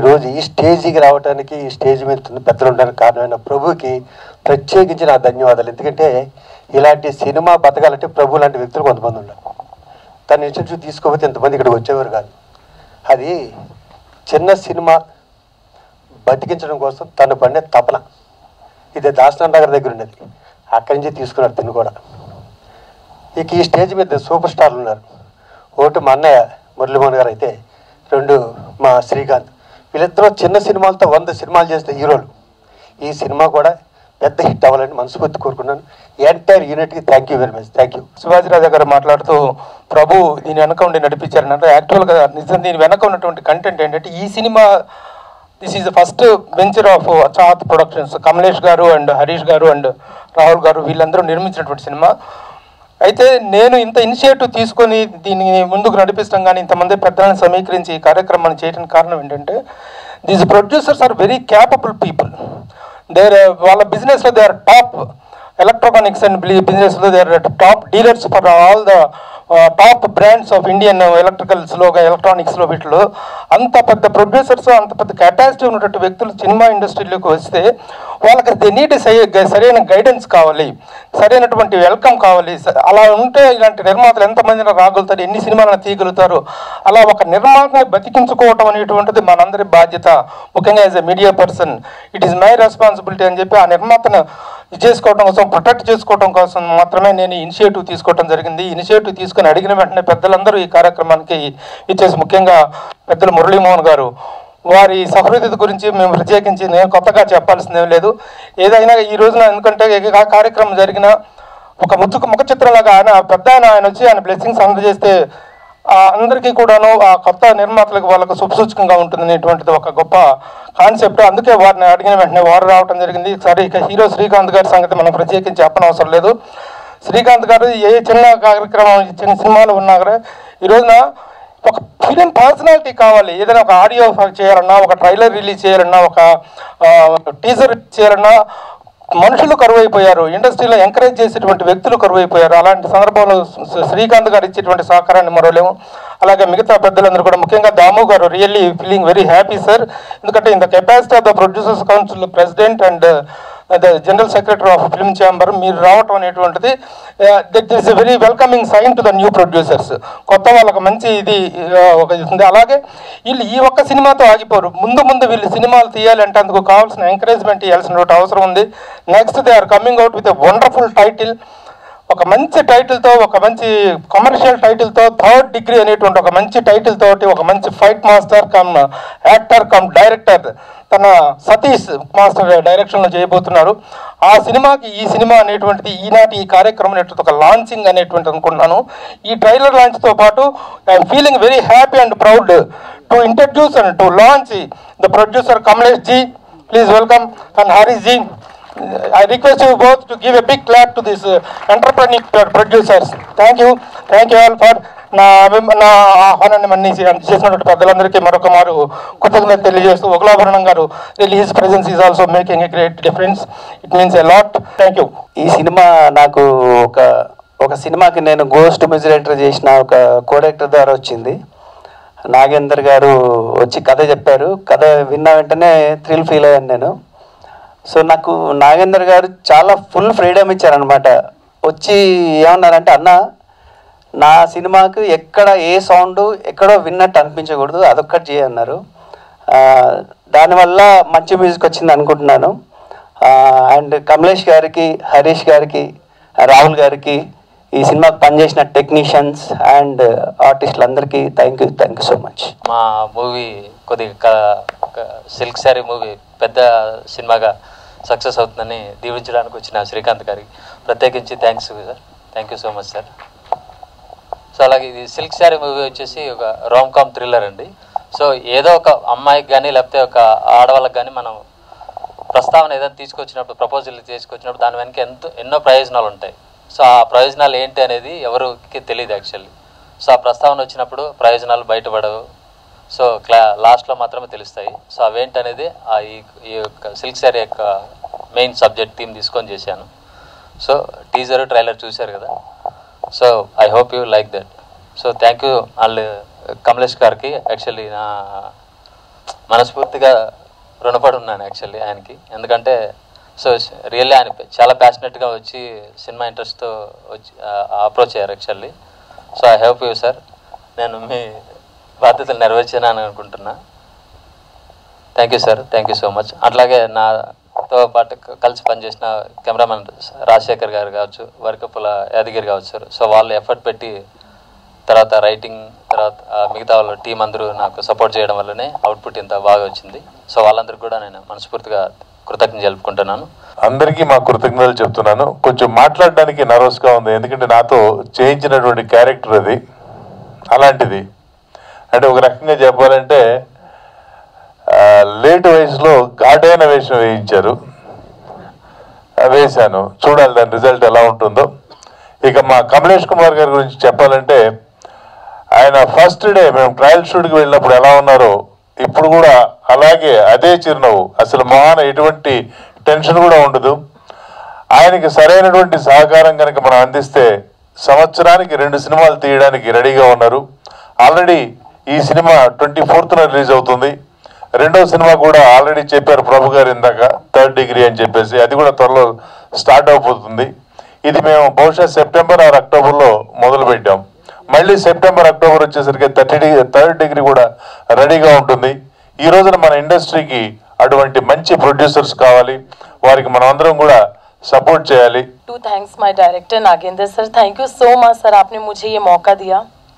ఈరోజు ఈ స్టేజీకి రావడానికి ఈ స్టేజ్ మీద ఉన్న పెద్దలు ఉండడానికి కారణమైన ప్రభుకి ప్రత్యేకించి నా ధన్యవాదాలు ఎందుకంటే ఇలాంటి సినిమా బతకాలంటే ప్రభు లాంటి వ్యక్తులు కొంతమంది ఉన్నారు తన ఇన్స్టిట్యూట్ తీసుకోకపోతే ఇంతమంది ఇక్కడికి వచ్చేవారు కాదు అది చిన్న సినిమా బతికించడం కోసం తను పడిన తపన ఇది దాసనాథ్ నగర్ దగ్గర ఉన్నది అక్కడి నుంచి తీసుకున్నారు తిని కూడా ఇక ఈ స్టేజ్ మీద సూపర్ స్టార్లు ఉన్నారు ఒకటి మా అన్నయ్య మురళీమోహన్ గారు అయితే రెండు మా శ్రీకాంత్ వీళ్ళిద్దరూ చిన్న సినిమాలతో వంద సినిమాలు చేసిన హీరోలు ఈ సినిమా కూడా పెద్ద హిట్ అవ్వాలని మనస్ఫూర్తి కోరుకున్నాను ఎంటైర్ యూనిట్కి thank you very much thank you Shivajiraju గారు మాట్లాడుతూ ప్రభు దీని వెనక ఉండి నడిపించారన్నారు యాక్చువల్గా నిజం దీని వెనక ఉన్నటువంటి కంటెంట్ ఏంటంటే ఈ సినిమా this is the first venture of చాత్ ప్రొడక్షన్స్ కమలేష్ గారు అండ్ హరీష్ గారు అండ్ రాహుల్ గారు వీళ్ళందరూ నిర్మించినటువంటి సినిమా అయితే నేను ఇంత ఇనిషియేటివ్ తీసుకొని దీన్ని ముందుకు నడిపిస్తాం కానీ ఇంతమంది పెద్దలను సమీకరించి ఈ కార్యక్రమాన్ని చేయడానికి కారణం ఏంటంటే these producers are very capable people there వాళ్ళ బిజినెస్లో they are top electronics and బిజినెస్లో they are top dealers for all the top brands of Indian ఎలక్ట్రికల్స్లో ఎలక్ట్రానిక్స్లో వీటిలో అంత పెద్ద ప్రొడ్యూసర్స్ అంత పెద్ద కెపాసిటీ ఉన్నటువంటి వ్యక్తులు సినిమా ఇండస్ట్రీలోకి వస్తే వాళ్ళకి దే నీడ్ సరైన గైడెన్స్ కావాలి సరైనటువంటి వెల్కమ్ కావాలి స- అలా ఉంటే ఇలాంటి నిర్మాతలు ఎంతమంది రాగలుగుతారు ఎన్ని సినిమాలను తీయగలుగుతారు అలా ఒక నిర్మాతని బతికించుకోవటం అనేటువంటిది మనందరి బాధ్యత ముఖ్యంగా as a media person it is my responsibility అని చెప్పి ఆ నిర్మాతను ఇది చేసుకోవడం కోసం ప్రొటెక్ట్ చేసుకోవడం కోసం మాత్రమే నేను ఇనిషియేటివ్ తీసుకోవడం జరిగింది ఇనిషియేటివ్ తీసుకుని అడిగిన వెంటనే పెద్దలందరూ ఈ కార్యక్రమానికి ఇచ్చేసి ముఖ్యంగా పెద్దలు మురళీమోహన్ గారు వారి సహృదయత గురించి మేము ప్రత్యేకించి నేను కొత్తగా చెప్పాల్సిందేం లేదు ఏదైనా ఈ రోజున ఎందుకంటే ఏ కా- కార్యక్రమం జరిగిన ఒక ముచ్చుకు ముఖ చిత్రంలాగా ఆయన పెద్ద ఆయన ఆయన వచ్చి ఆయన బ్లెస్సింగ్స్ అందజేస్తే ఆ అందరికీ కూడాను ఆ కొత్త నిర్మాతలకు వాళ్ళకు శుభసూచకంగా ఉంటుంది అనేటువంటిది ఒక గొప్ప కాన్సెప్ట్ అందుకే వారిని అడిగిన వెంటనే వారు రావడం జరిగింది సరే ఇక హీరో శ్రీకాంత్ గారి సంగతి మనం ప్రత్యేకించి చెప్పనవసరం లేదు శ్రీకాంత్ గారు ఏ చిన్న కార్యక్రమం చిన్న సినిమాలు ఉన్నా కూడా ఈ రోజున ఒక ఫిలిం పర్సనాలిటీ కావాలి ఏదైనా ఒక ఆడియో చేయాలన్నా ఒక ట్రైలర్ రిలీజ్ చేయాలన్నా ఒక టీజర్ చేయాలన్నా మనుషులు కరువైపోయారు ఇండస్ట్రీలో ఎంకరేజ్ చేసేటువంటి వ్యక్తులు కరువైపోయారు అలాంటి సందర్భంలో శ్రీ- శ్రీకాంత్ గారు ఇచ్చేటువంటి సహకారాన్ని మరోలేము అలాగే మిగతా పెద్దలందరూ కూడా ముఖ్యంగా దాము గారు really feeling very happy sir ఎందుకంటే in the capacity of the producers council president and the general secretary of film chamber మీరు రావటం అనేటువంటిది that is a very welcoming sign to the new producers కొత్త వాళ్ళకి మంచి ఇది ఆ, ఒక ఇది ఉంది అలాగే వీళ్ళు ఈ ఒక్క సినిమాతో ఆగిపోరు ముందు ముందు వీళ్ళు సినిమాలు తీయాలంటే అందుకు కావాల్సిన ఎంకరేజ్మెంట్ ఇవ్వాల్సిన అవసరం ఉంది next they are coming out with a wonderful title ఒక మంచి టైటిల్తో ఒక మంచి కమర్షియల్ టైటిల్తో థర్డ్ డిగ్రీ అనేటువంటి ఒక మంచి టైటిల్ తోటి ఒక మంచి fight master cum actor cum director తన సతీష్ మాస్టర్ డైరెక్షన్లో చేయబోతున్నారు ఆ సినిమాకి ఈ సినిమా అనేటువంటిది ఈనాటి ఈ కార్యక్రమం అనేటువంటి ఒక లాంచింగ్ అనేటువంటి అనుకుంటున్నాను ఈ ట్రైలర్ లాంచ్తో పాటు I'm feeling very happy and proud to introduce and to launch the producer Kamlesh ji please welcome and Harish ji I request you both to give a big clap to these uh, entrepreneur producers. Thank you. Thank you all for నా అభిమ- నా ఆహ్వానాన్ని మన్నించి చేసినటువంటి పెద్దలందరికీ మరొక మారు కృతజ్ఞత తెలియజేస్తూ ఒకలాభరణం గారు release presence is also making a great difference it means a lot thank you ఈ సినిమా నాకు ఒక ఒక సినిమాకి నేను గోస్ట్ మ్యూజిక్ చేసిన ఒక కోడైరెక్టర్ ద్వారా వచ్చింది నాగేందర్ గారు వచ్చి కథ చెప్పారు కథ విన్న వెంటనే థ్రిల్ ఫీల్ అయ్యాను నేను సో నాకు నాగేందర్ గారు చాలా ఫుల్ ఫ్రీడమ్ ఇచ్చారనమాట వచ్చి ఏమన్నారంటే అన్న నా సినిమాకు ఎక్కడ ఏ సౌండ్ ఎక్కడో విన్నట్టు అనిపించకూడదు అదొక్కటి చేయన్నారు ఆ, దానివల్ల మంచి మ్యూజిక్ వచ్చింది అనుకుంటున్నాను అండ్ కమలేష్ గారికి హరీష్ గారికి రాహుల్ గారికి ఈ సినిమాకి పనిచేసిన టెక్నీషియన్స్ అండ్ ఆర్టిస్టులందరికీ thank you thank you so much మా మూవీ కొద్దిగా సిల్క్ శారీ మూవీ పెద్ద సినిమాగా సక్సెస్ అవుతుందని దీవించడానికి వచ్చిన శ్రీకాంత్ గారికి ప్రత్యేకించి thanks sir thank you so much sir so అలాగే ఇది సిల్క్ శారీ మూవీ వచ్చేసి ఒక రోమ్ కామ్ థ్రిల్లర్ అండి సో ఏదో ఒక అమ్మాయికి కానీ లేకపోతే ఒక ఆడవాళ్ళకి కానీ మనం ప్రస్తావన ఏదైనా తీసుకొచ్చినప్పుడు ప్రపోజల్ తీసుకొచ్చినప్పుడు దాని వెనక ఎంతో ఎన్నో ప్రయోజనాలు ఉంటాయి సో ఆ ప్రయోజనాలు ఏంటి అనేది ఎవరికి తెలియదు యాక్చువల్లీ సో ఆ ప్రస్తావన వచ్చినప్పుడు ప్రయోజనాలు బయటపడవు సో క్లా లాస్ట్లో మాత్రమే తెలుస్తాయి సో అవేంటనేది ఆ ఈ ఈ యొక్క సిల్క్ శారీ యొక్క మెయిన్ సబ్జెక్ట్ థీమ్ తీసుకొని చేశాను సో టీజర్ ట్రైలర్ చూశారు కదా so I hope you like that so thank you వాళ్ళు కమలేష్ గారికి యాక్చువల్లీ నా మనస్ఫూర్తిగా రుణపడి ఉన్నాను యాక్చువల్లీ ఆయనకి ఎందుకంటే సో రియల్లీ ఆయన చాలా ప్యాషనెట్గా వచ్చి సినిమా ఇంట్రెస్ట్తో వచ్చి అప్రోచ్ అయ్యారు actually so I help you sir నేను మీ బాధ్యతలు నెరవేర్చానని అనుకుంటున్నా thank you sir thank you so much అట్లాగే నాతో పాటు క- కలిసి పనిచేసిన కెమెరామెన్ రాజశేఖర్ గారు కావచ్చు వరకపుల యాదగిరి కావచ్చు సార్ సో వాళ్ళు ఎఫర్ట్ పెట్టి తర్వాత రైటింగ్ తర్వాత ఆ, మిగతా వాళ్ళ టీం అందరూ నాకు సపోర్ట్ చేయడం వల్లనే అవుట్పుట్ ఇంత బాగా వచ్చింది సో వాళ్ళందరికీ కూడా నేను మనస్ఫూర్తిగా కృతజ్ఞత జరుపుకుంటున్నాను అందరికీ మా కృతజ్ఞతలు చెప్తున్నాను కొంచెం మాట్లాడడానికి నర్వస్గా ఉంది ఎందుకంటే నాతో చేయించినటువంటి క్యారెక్టర్ అది అలాంటిది అంటే ఒక రకంగా చెప్పాలంటే ఆ, లేట్ వయసులో ఘాటైన వేషం వేయించారు ఆ, వేశాను చూడాలి దాని రిజల్ట్ ఎలా ఉంటుందో ఇక మా కమలేష్ కుమార్ గారి గురించి చెప్పాలంటే ఆయన ఫస్ట్ డే మేము ట్రయల్ షూట్కి వెళ్ళినప్పుడు ఎలా ఉన్నారో ఇప్పుడు కూడా అలాగే అదే చిరునవ్వు అసలు మొహాన ఎటువంటి టెన్షన్ కూడా ఉండదు ఆయనకి సరైనటువంటి సహకారం కనుక మనం అందిస్తే సంవత్సరానికి రెండు సినిమాలు తీయడానికి రెడీగా ఉన్నారు ఆల్రెడీ ఈ సినిమా ట్వంటీ ఫోర్త్న రిలీజ్ అవుతుంది రెండో సినిమా కూడా ఆల్రెడీ చెప్పారు ప్రభు గారు ఇందాక థర్డ్ డిగ్రీ అని చెప్పేసి అది కూడా త్వరలో స్టార్ట్ అయిపోతుంది ఇది మేము బహుశా సెప్టెంబర్ ఆర్ అక్టోబర్లో మొదలు పెట్టాం మళ్ళీ సెప్టెంబర్ అక్టోబర్ వచ్చేసరికి థర్టీ డిగ్రీ థర్డ్ డిగ్రీ కూడా రెడీగా ఉంటుంది ఈ రోజున మన ఇండస్ట్రీకి అటువంటి మంచి ప్రొడ్యూసర్స్ కావాలి వారికి మనం అందరం కూడా సపోర్ట్ చేయాలి to thanks my director Nagendra sir thank you so much sir आपने मुझे ये मौका दिया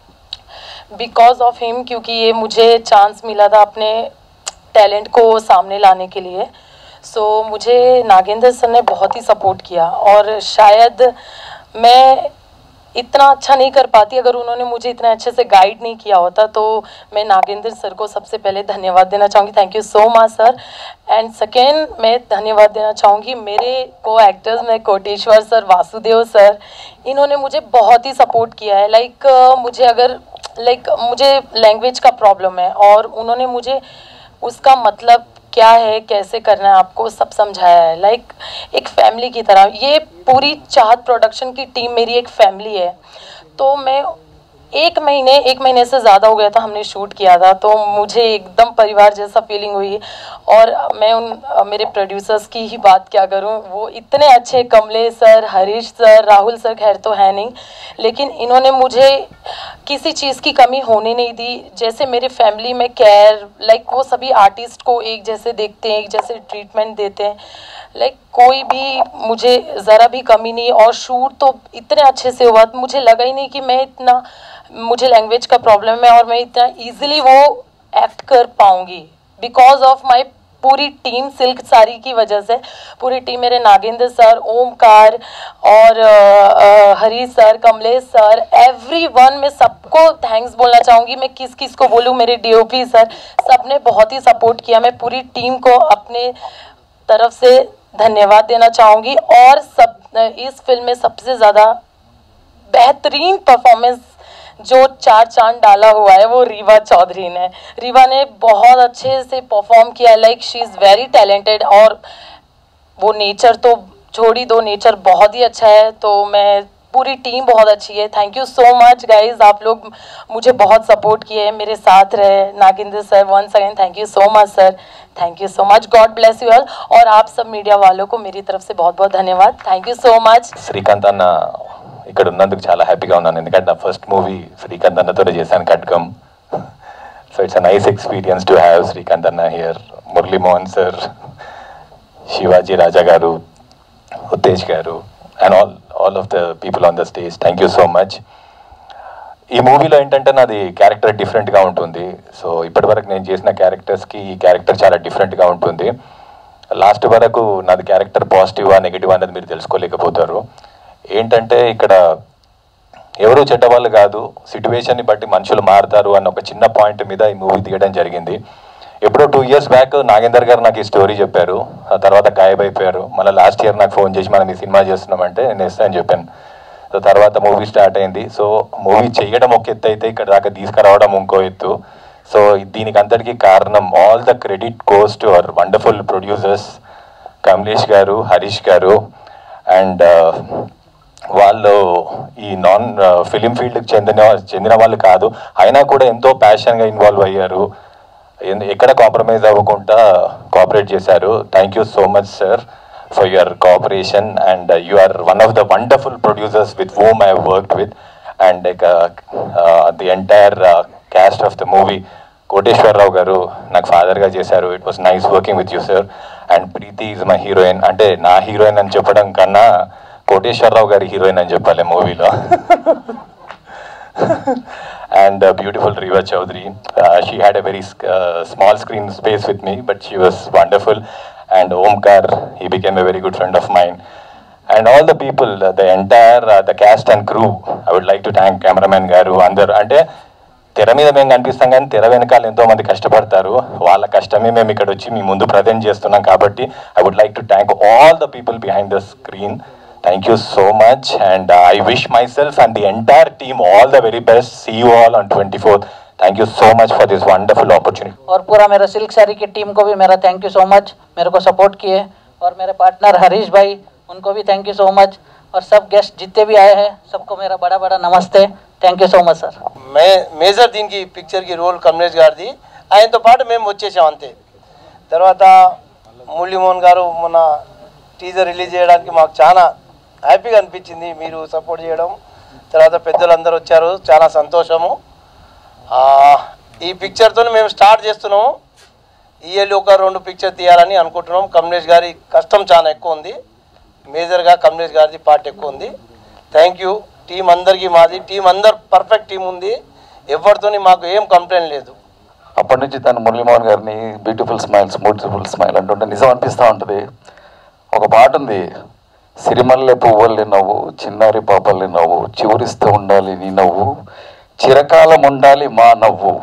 बिकॉज ऑफ हिम क्योंकि ये मुझे चांस मिला था अपने टैलेंट को सामने लाने के लिए सो मुझे नागेंद्र सर ने बहुत ही सपोर्ट किया और शायद मैं इतना अच्छा नहीं कर पाती अगर उन्होंने मुझे इतने अच्छे से गाइड नहीं किया होता तो मैं नागेंद्र सर को सबसे पहले धन्यवाद देना चाहूँगी thank you so much sir and second मैं धन्यवाद देना चाहूँगी मेरे को एक्टर्स में कोटेश्वर सर वासुदेव सर इन्होंने मुझे बहुत ही सपोर्ट किया है लाइक मुझे अगर लाइक मुझे लैंग्वेज का प्रॉब्लम है और उन्होंने मुझे उसका मतलब क्या है कैसे करना है आपको सब समझाया है लाइक एक फैमिली की तरह ये पूरी चाहत प्रोडक्शन की टीम मेरी एक फैमिली है तो मैं एक महीने एक महीने से ज़्यादा हो गया था हमने शूट किया था तो मुझे एकदम परिवार जैसा फीलिंग हुई और मैं उन अ, मेरे प्रोड्यूसर्स की ही बात क्या करूं वो इतने अच्छे Kamlesh sir Harish sir Rahul sir खैर तो है नहीं लेकिन इन्होंने मुझे किसी चीज़ की कमी होने नहीं दी जैसे मेरे फैमिली में केयर लाइक वो सभी आर्टिस्ट को एक जैसे देखते हैं एक जैसे ट्रीटमेंट देते हैं लाइक कोई भी मुझे ज़रा भी कमी नहीं और शूट तो इतने अच्छे से हुआ मुझे लगा ही नहीं कि मैं इतना मुझे लैंग्वेज का प्रॉब्लम है और मैं इतना इजीली वो एक्ट कर पाऊंगी बिकॉज ऑफ माई पूरी टीम सिल्क सारी की वजह से पूरी टीम मेरे नागेंद्र सर ओमकार और अ, अ, Hari sir Kamlesh sir everyone मैं सबको थैंक्स बोलना चाहूँगी मैं किस किस को बोलूँ मेरे डीओपी सर सबने बहुत ही सपोर्ट किया मैं पूरी टीम को अपने तरफ से धन्यवाद देना चाहूँगी और सब इस फिल्म में सबसे ज़्यादा बेहतरीन परफॉर्मेंस जो चार चांद डाला हुआ है वो रीवा चौधरी ने रीवा ने बहुत अच्छे से परफॉर्म किया like she is very talented और वो नेचर तो छोड़ी दो नेचर बहुत ही अच्छा है तो मैं पूरी टीम बहुत अच्छी है thank you so much guys आप लोग मुझे बहुत सपोर्ट किए मेरे साथ रहे Nagender sir once again thank you so much sir thank you so much God bless you all और आप सब मीडिया वालों को मेरी तरफ से बहुत बहुत धन्यवाद thank you so much Srikanth అన్న ఇక్కడ ఉన్నందుకు చాలా హ్యాపీగా ఉన్నాను ఎందుకంటే నా ఫస్ట్ మూవీ శ్రీకాంత్ అన్నతో చేశాను కట్కం so it's a nice experience to have Srikanth అన్న here Murali Mohan sir Shivaji Raja garu Uttej garu and all all of the people on the stage thank you so much ఈ మూవీలో ఏంటంటే నాది క్యారెక్టర్ డిఫరెంట్గా ఉంటుంది సో ఇప్పటివరకు నేను చేసిన క్యారెక్టర్స్కి ఈ క్యారెక్టర్ చాలా డిఫరెంట్గా ఉంటుంది లాస్ట్ వరకు నాది క్యారెక్టర్ పాజిటివా నెగిటివ్ అనేది మీరు తెలుసుకోలేకపోతారు ఏంటంటే ఇక్కడ ఎవరు చెడ్డవాళ్ళు కాదు సిచ్యువేషన్ని బట్టి మనుషులు మారుతారు అన్న ఒక చిన్న పాయింట్ మీద ఈ మూవీ తీయడం జరిగింది ఎప్పుడో టూ ఇయర్స్ బ్యాక్ నాగేందర్ గారు నాకు ఈ స్టోరీ చెప్పారు ఆ తర్వాత గాయబైపోయారు మళ్ళీ లాస్ట్ ఇయర్ నాకు ఫోన్ చేసి మనం ఈ సినిమా చేస్తున్నామంటే నేను ఇస్తా అని చెప్పాను సో తర్వాత మూవీ స్టార్ట్ అయింది సో మూవీ చేయడం ఒక ఎత్తు అయితే ఇక్కడ దాకా తీసుకురావడం ఇంకో ఎత్తు సో దీనికి అంతటికీ కారణం all the credit goes to our wonderful producers Kamlesh garu Harish గారు అండ్ వాళ్ళు ఈ నాన్ ఫిలిం ఫీల్డ్కి చెందిన చెందిన వాళ్ళు కాదు అయినా కూడా ఎంతో ప్యాషన్గా ఇన్వాల్వ్ అయ్యారు ఎందు- ఎక్కడ కాంప్రమైజ్ అవ్వకుండా కోఆపరేట్ చేశారు thank you so much sir for your cooperation and you are one of the wonderful producers with whom I work with and the entire cast of the movie Koteswararao garu నాకు ఫాదర్గా చేశారు it was nice working with you sir and Preethi is my heroine అంటే నా heroine అని చెప్పడం కన్నా కోటేశ్వరరావు గారి heroine అని చెప్పాలి మూవీలో and uh, beautiful Riva Chaudhary. Uh, she had a very uh, small screen space with me, but she was wonderful. And Omkar, he became a very good friend of mine. And all the people, uh, the entire uh, the cast and crew, I would like to thank cameraman గారు అందరు అంటే తెర మీద మేము కనిపిస్తాం కానీ తెర వెనకాల ఎంతో మంది కష్టపడతారు వాళ్ళ కష్టమే మేము ఇక్కడ వచ్చి మీ ముందు ప్రజెంట్ చేస్తున్నాం కాబట్టి I would like to thank all the people behind the screen thank you so much and I wish myself and the entire team all the very best see you all on twenty fourth thank you so much for this wonderful opportunity और पूरा मेरा silk सारी की team को भी मेरा thank you so much मेरे को सपोर्ट किए और मेरे पार्टनर हरीश भाई उनको भी थैंक यू सो मच और सब गेस्ट जितने भी आए हैं सबको मेरा बड़ा बड़ा नमस्ते thank you so much sir మే మేజర్ దీనికి పిక్చర్కి రోల్ కమలేష్ గారిది ఆయనతో పాటు మేము వచ్చేసాం అంతే తర్వాత మురళీమోహన్ గారు మొన్న టీజర్ రిలీజ్ చేయడానికి మాకు చాలా హ్యాపీగా అనిపించింది మీరు సపోర్ట్ చేయడం తర్వాత పెద్దలందరూ వచ్చారు చాలా సంతోషము ఆ, ఈ పిక్చర్తో మేము స్టార్ట్ చేస్తున్నాము ఇయర్లీ ఒక రెండు పిక్చర్ తీయాలని అనుకుంటున్నాం కమలేష్ గారి కష్టం చాలా ఎక్కువ ఉంది మేజర్గా కమలేష్ గారిది పార్ట్ ఎక్కువ ఉంది థ్యాంక్ యూ టీం అందరికీ మాది టీం అందరు పర్ఫెక్ట్ టీం ఉంది ఎవరితోని మాకు ఏం కంప్లైంట్ లేదు అప్పటి నుంచి తను మురళీమోహన్ గారిని బ్యూటిఫుల్ స్మైల్స్ బ్యూటిఫుల్ స్మైల్ అంటుంటే నిజం అనిపిస్తూ ఉంటుంది ఒక పాట ఉంది సిరిమల్లె పువ్వుల్ని నవ్వు చిన్నారి పాపల్ని నవ్వు చివరిస్తూ ఉండాలి నీ నవ్వు చిరకాలం ఉండాలి మా నవ్వు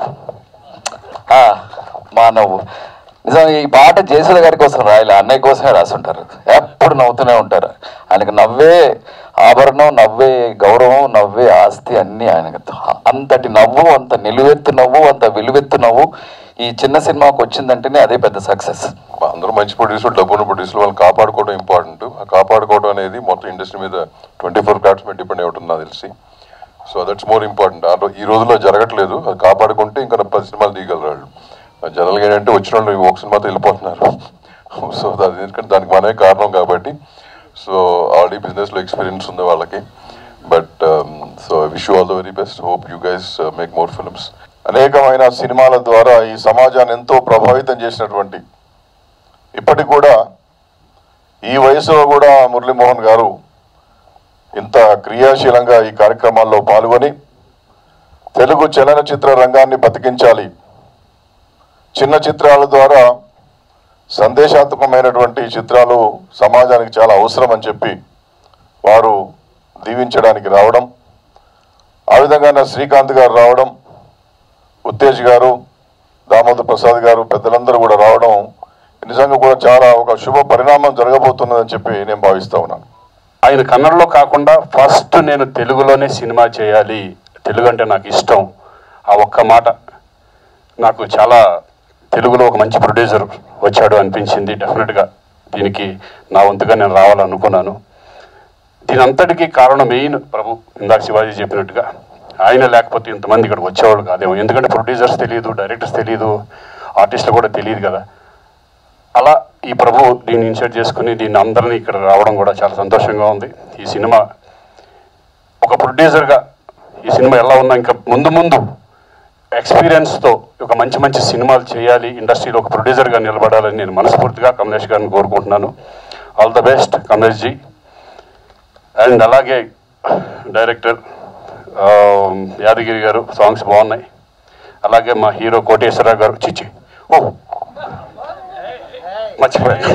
ఆ, మా నవ్వు నిజం ఈ పాట జయసుధ గారి కోసం రాయలే అన్నయ్య కోసమే రాసుంటారు ఎప్పుడు నవ్వుతూనే ఉంటారు ఆయనకు నవ్వే ఆభరణం నవ్వే గౌరవం నవ్వే ఆస్తి అన్నీ ఆయనకు అంతటి నవ్వు అంత నిలువెత్తు నవ్వు అంత విలువెత్తు నవ్వు ఈ చిన్న సినిమాకు వచ్చిందంటేనే అదే పెద్ద సక్సెస్ అందరూ మంచి ప్రొడ్యూసర్ డబ్బున్న ప్రొడ్యూసర్ వాళ్ళని కాపాడుకోవడం ఇంపార్టెంట్ ఆ కాపాడుకోవడం అనేది మొత్తం ఇండస్ట్రీ మీద ట్వంటీ ఫోర్ క్రాఫ్ట్స్ మీద డిపెండ్ అయి ఉంటుంది నాకు తెలిసి సో దట్స్ మోర్ ఇంపార్టెంట్ ఈ రోజుల్లో జరగట్లేదు అది కాపాడుకుంటే ఇంకా పది సినిమాలు తీయగలరు వాళ్ళు జనరల్గా ఏంటంటే వచ్చిన వాళ్ళు ఒక సినిమాతో వెళ్ళిపోతున్నారు సో అది ఎందుకంటే దానికి మనమే కారణం కాబట్టి సో ఆల్రెడీ బిజినెస్లో ఎక్స్పీరియన్స్ ఉంది వాళ్ళకి but so wish all the very best hope you guys make more films అనేకమైన సినిమాల ద్వారా ఈ సమాజాన్ని ఎంతో ప్రభావితం చేసినటువంటి ఇప్పటికి కూడా ఈ వయసులో కూడా మురళీమోహన్ గారు ఇంత క్రియాశీలంగా ఈ కార్యక్రమాల్లో పాల్గొని తెలుగు చలనచిత్ర రంగాన్ని బతికించాలి చిన్న చిత్రాల ద్వారా సందేశాత్మకమైనటువంటి చిత్రాలు సమాజానికి చాలా అవసరం అని చెప్పి వారు దీవించడానికి రావడం ఆ విధంగా నా శ్రీకాంత్ గారు రావడం ఉత్తేజ్ గారు దామోదర్ ప్రసాద్ గారు పెద్దలందరూ కూడా రావడం నిజంగా కూడా చాలా ఒక శుభ పరిణామం జరగబోతున్నదని చెప్పి నేను భావిస్తా ఉన్నాను ఆయన కన్నడలో కాకుండా ఫస్ట్ నేను తెలుగులోనే సినిమా చేయాలి తెలుగు అంటే నాకు ఇష్టం ఆ ఒక్క మాట నాకు చాలా తెలుగులో ఒక మంచి ప్రొడ్యూసర్ వచ్చాడు అనిపించింది డెఫినెట్గా దీనికి నా వంతుగా నేను రావాలనుకున్నాను దీని అంతటికీ కారణం మెయిన్ ప్రభు ఇందాక శివాజీ చెప్పినట్టుగా ఆయన లేకపోతే ఇంతమంది ఇక్కడ వచ్చేవాళ్ళు కాదేమో ఎందుకంటే ప్రొడ్యూసర్స్ తెలియదు డైరెక్టర్స్ తెలియదు ఆర్టిస్టులు కూడా తెలియదు కదా అలా ఈ ప్రభు దీన్ని ఇన్సర్ట్ చేసుకుని దీన్ని అందరినీ ఇక్కడ రావడం కూడా చాలా సంతోషంగా ఉంది ఈ సినిమా ఒక ప్రొడ్యూసర్గా ఈ సినిమా ఎలా ఉన్నా ఇంకా ముందు ముందు ఎక్స్పీరియన్స్తో ఒక మంచి మంచి సినిమాలు చేయాలి ఇండస్ట్రీలో ఒక ప్రొడ్యూసర్గా నిలబడాలని నేను మనస్ఫూర్తిగా కమలేష్ గారిని కోరుకుంటున్నాను all the best Kamlesh ji and అలాగే డైరెక్టర్ ఆ, యాదగిరి గారు సాంగ్స్ బాగున్నాయి అలాగే మా హీరో కోటేశ్వరరావు గారు చిచి ఓ మర్చిపోయాను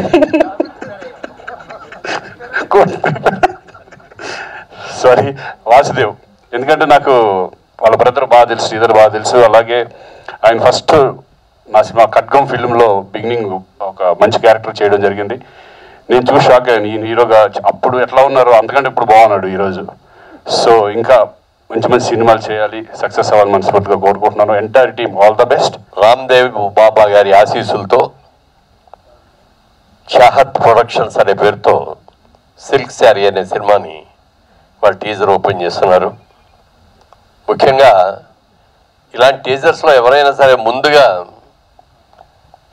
సారీ వాసుదేవ్ ఎందుకంటే నాకు వాళ్ళ బ్రదర్ బాగా తెలుసు శ్రీధర్ బాగా తెలుసు అలాగే ఆయన ఫస్ట్ నా సినిమా ఖడ్గం ఫిల్మ్లో బిగినింగ్ ఒక మంచి క్యారెక్టర్ చేయడం జరిగింది నేను చూసి షాక్ అయ్యాను ఈయన హీరోగా అప్పుడు ఎట్లా ఉన్నారో అంతకంటే ఇప్పుడు బాగున్నాడు ఈరోజు సో ఇంకా మంచి మంచి సినిమాలు చేయాలి సక్సెస్ అవ్వాలని మనస్ఫూర్తిగా కోరుకుంటున్నాను entire team all the best Ramdev Baba గారి ఆశీస్సులతో చాహత్ ప్రొడక్షన్స్ అనే పేరుతో సిల్క్ శారీ అనే సినిమాని వాళ్ళు టీజర్ ఓపెన్ చేస్తున్నారు ముఖ్యంగా ఇలాంటి టీజర్స్లో ఎవరైనా సరే ముందుగా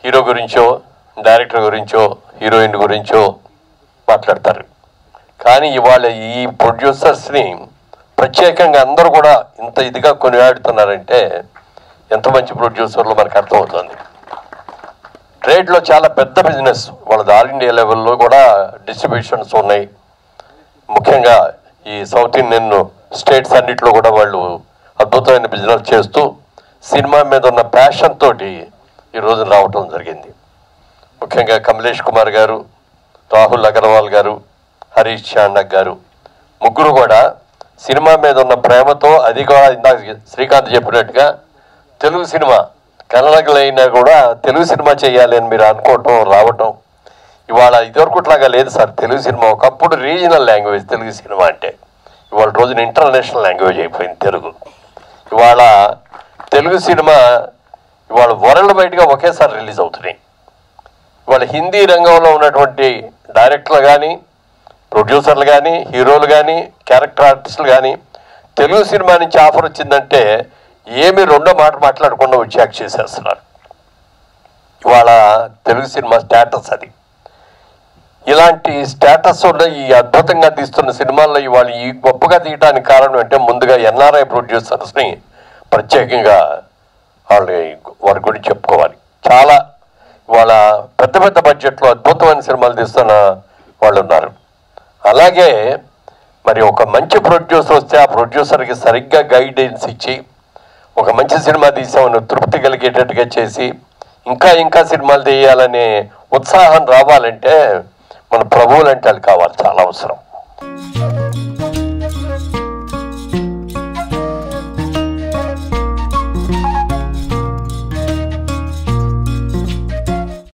హీరో గురించో డైరెక్టర్ గురించో హీరోయిన్ గురించో మాట్లాడతారు కానీ ఇవాళ ఈ ప్రొడ్యూసర్స్ని ప్రత్యేకంగా అందరూ కూడా ఇంత ఇదిగా కొనియాడుతున్నారంటే ఎంత మంచి ప్రొడ్యూసర్లు మనకు అర్థమవుతుంది ట్రేడ్లో చాలా పెద్ద బిజినెస్ వాళ్ళది ఆల్ ఇండియా లెవెల్లో కూడా డిస్ట్రిబ్యూషన్స్ ఉన్నాయి ముఖ్యంగా ఈ సౌత్ ఇండియన్ స్టేట్స్ అన్నిట్లో కూడా వాళ్ళు అద్భుతమైన బిజినెస్ చేస్తూ సినిమా మీద ఉన్న ప్యాషన్ తోటి ఈ రోజు రావటం జరిగింది ముఖ్యంగా కమలేష్ కుమార్ గారు రాహుల్ అగర్వాల్ గారు హరీష్ చాండక్ గారు ముగ్గురు కూడా సినిమా మీద ఉన్న ప్రేమతో అది కూడా ఇందాక శ్రీకాంత్ చెప్పినట్టుగా తెలుగు సినిమా కన్నడకులైనా కూడా తెలుగు సినిమా చేయాలి అని మీరు అనుకోవటం రావటం ఇవాళ ఇదివరకుట్లాగా లేదు సార్ తెలుగు సినిమా ఒకప్పుడు రీజనల్ లాంగ్వేజ్ తెలుగు సినిమా అంటే ఇవాళ రోజున ఇంటర్నేషనల్ లాంగ్వేజ్ అయిపోయింది తెలుగు ఇవాళ తెలుగు సినిమా ఇవాళ వరల్డ్ వైడ్గా ఒకేసారి రిలీజ్ అవుతున్నాయి ఇవాళ హిందీ రంగంలో ఉన్నటువంటి డైరెక్టర్లు కానీ ప్రొడ్యూసర్లు కానీ హీరోలు కానీ క్యారెక్టర్ ఆర్టిస్టులు కానీ తెలుగు సినిమా నుంచి ఆఫర్ వచ్చిందంటే ఏమి రెండో మాట మాట్లాడకుండా వచ్చి యాక్ట్ చేసేస్తున్నారు ఇవాళ తెలుగు సినిమా స్టేటస్ అది ఇలాంటి స్టేటస్ ఉన్న ఈ అద్భుతంగా తీస్తున్న సినిమాల్లో ఇవాళ ఈ గొప్పగా తీయడానికి కారణం అంటే ముందుగా ఎన్ఆర్ఐ ప్రొడ్యూసర్స్ని ప్రత్యేకంగా వాళ్ళ వారి గురించి చెప్పుకోవాలి చాలా వాళ్ళ పెద్ద పెద్ద బడ్జెట్లో అద్భుతమైన సినిమాలు తీస్తున్న వాళ్ళు ఉన్నారు అలాగే మరి ఒక మంచి ప్రొడ్యూసర్ వస్తే ఆ ప్రొడ్యూసర్కి సరిగ్గా గైడెన్స్ ఇచ్చి ఒక మంచి సినిమా తీసామని తృప్తి కలిగేటట్టుగా చేసి ఇంకా ఇంకా సినిమాలు తీయాలనే ఉత్సాహం రావాలంటే మన ప్రభువులంటే అది కావాలి చాలా అవసరం